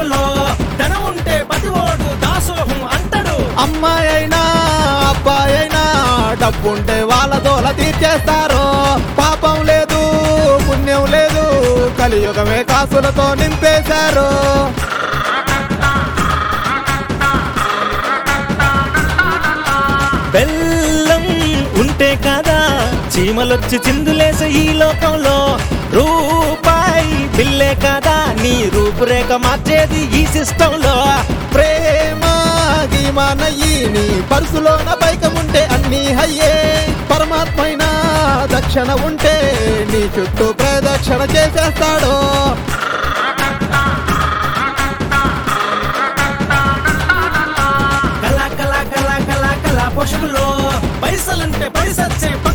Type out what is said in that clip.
పోషకుల్లో ధనం ఉంటే ప్రతివాడు దాసోహం అంటాడు అమ్మాయి అయినా అబ్బాయి అయినా డబ్బుంటే వాళ్ళ దోల తీర్చేస్తారు పాపం లేదు పుణ్యం లేదు కలియుగమే కాసులతో నింపేశారు బెల్లం ఉంటే కదా చీమలొచ్చి చిందులేసే ఈ లోకంలో రూపాయి బిల్లే కదా నీ రూపురేఖ మార్చేది ఈ సిస్టంలో ప్రేమ గీమానయ్యి నీ పరుసులోన బైకముంటే అన్నీ హయ్యే పరమాత్మైన దక్షిణ ఉంటే నీ చుట్టూ ప్రదక్షిణ చేసేస్తాడు కళ కళ కళ కళ కళ పోషకులు పైసలంటే పైసచ్చే